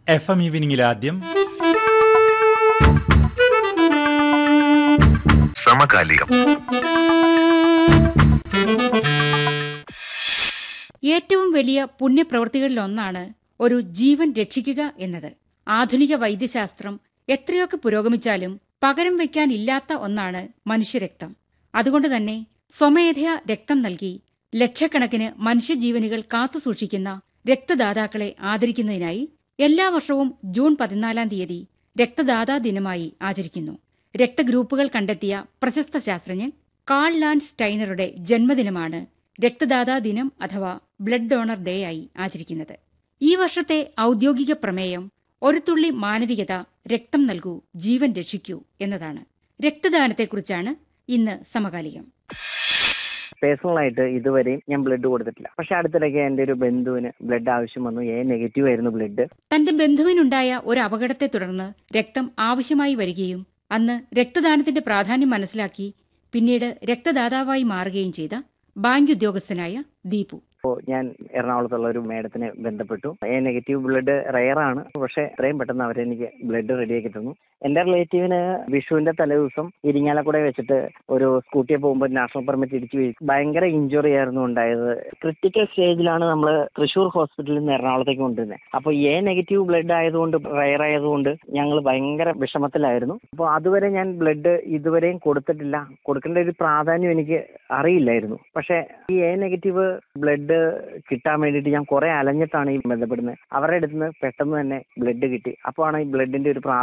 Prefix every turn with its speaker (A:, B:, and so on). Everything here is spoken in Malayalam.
A: എഫ് എം ഈവനിങ്ങിൽ ആദ്യം
B: സമകാലികം
C: ഏറ്റവും വലിയ പുണ്യപ്രവൃത്തികളിലൊന്നാണ് ഒരു ജീവൻ രക്ഷിക്കുക എന്നത് ആധുനിക വൈദ്യശാസ്ത്രം എത്രയൊക്കെ പുരോഗമിച്ചാലും പകരം വയ്ക്കാനില്ലാത്ത ഒന്നാണ് മനുഷ്യരക്തം അതുകൊണ്ട് തന്നെ സ്വമേധയാ രക്തം നൽകി ലക്ഷക്കണക്കിന് മനുഷ്യജീവനുകൾ കാത്തുസൂക്ഷിക്കുന്ന രക്തദാതാക്കളെ ആദരിക്കുന്നതിനായി എല്ലാ വർഷവും ജൂൺ പതിനാലാം തീയതി രക്തദാതാ ദിനമായി ആചരിക്കുന്നു രക്തഗ്രൂപ്പുകൾ കണ്ടെത്തിയ പ്രശസ്ത ശാസ്ത്രജ്ഞൻ കാൾ ലാൻഡ് സ്റ്റൈനറുടെ ജന്മദിനമാണ് രക്തദാതാ ദിനം അഥവാ ബ്ലഡ് ഡോണർ ഡേ ആയി ആചരിക്കുന്നത് ഈ വർഷത്തെ ഔദ്യോഗിക പ്രമേയം ഒരു തുള്ളി മാനവികത രക്തം നൽകൂ ജീവൻ രക്ഷിക്കൂ എന്നതാണ് രക്തദാനത്തെക്കുറിച്ചാണ് ഇന്ന് സമകാലികം
D: പേഴ്സണലായിട്ട് ഇതുവരെയും ഞാൻ ബ്ലഡ് കൊടുത്തിട്ടില്ല പക്ഷെ അടുത്തിടയ്ക്ക് എൻ്റെ ഒരു ബന്ധുവിന് ബ്ലഡ് ആവശ്യം വന്നു എ നെഗറ്റീവ് ആയിരുന്നു ബ്ലഡ്
C: തന്റെ ബന്ധുവിനുണ്ടായ ഒരു അപകടത്തെ തുടർന്ന് രക്തം ആവശ്യമായി വരികയും അന്ന് രക്തദാനത്തിന്റെ പ്രാധാന്യം മനസ്സിലാക്കി പിന്നീട് രക്തദാതാവായി മാറുകയും ചെയ്ത ബാങ്ക് ഉദ്യോഗസ്ഥനായ ദീപു
D: അപ്പോൾ ഞാൻ എറണാകുളത്തുള്ള ഒരു മേഡത്തിനെ ബന്ധപ്പെട്ടു എ നെഗറ്റീവ് ബ്ലഡ് റയറാണ് പക്ഷെ എത്രയും പെട്ടെന്ന് അവരെനിക്ക് ബ്ലഡ് റെഡിയാക്കി തന്നു എൻ്റെ റിലേറ്റീവിന് വിഷുവിന്റെ തലേദിവസം ഇരിങ്ങാലക്കുട വെച്ചിട്ട് ഒരു സ്കൂട്ടിയെ പോകുമ്പോൾ നാഷണൽ പെർമിറ്റ് ഇടിച്ചു വീഴ് ഭയങ്കര ഇഞ്ചുറി ആയിരുന്നു ഉണ്ടായത് ക്രിട്ടിക്കൽ സ്റ്റേജിലാണ് നമ്മൾ തൃശ്ശൂർ ഹോസ്പിറ്റലിൽ നിന്ന് എറണാകുളത്തേക്ക് കൊണ്ടുവരുന്നത് അപ്പോൾ എ നെഗറ്റീവ് ബ്ലഡ് ആയതുകൊണ്ട് റയർ ആയതുകൊണ്ട് ഞങ്ങൾ ഭയങ്കര വിഷമത്തിലായിരുന്നു അപ്പോൾ അതുവരെ ഞാൻ ബ്ലഡ് ഇതുവരെയും കൊടുത്തിട്ടില്ല കൊടുക്കേണ്ട ഒരു പ്രാധാന്യം എനിക്ക് അറിയില്ലായിരുന്നു പക്ഷേ ഈ എ നെഗറ്റീവ് ബ്ലഡ് കിട്ടാൻ വേണ്ടിയിട്ട് ഞാൻ കുറെ അലഞ്ഞിട്ടാണ് ഈ ബന്ധപ്പെടുന്നത് അവരുടെ അടുത്ത് നിന്ന് പെട്ടെന്ന് തന്നെ ബ്ലഡ് കിട്ടി അപ്പോഴാണ് ഈ ബ്ലഡിന്റെ ഒരു പ്രാ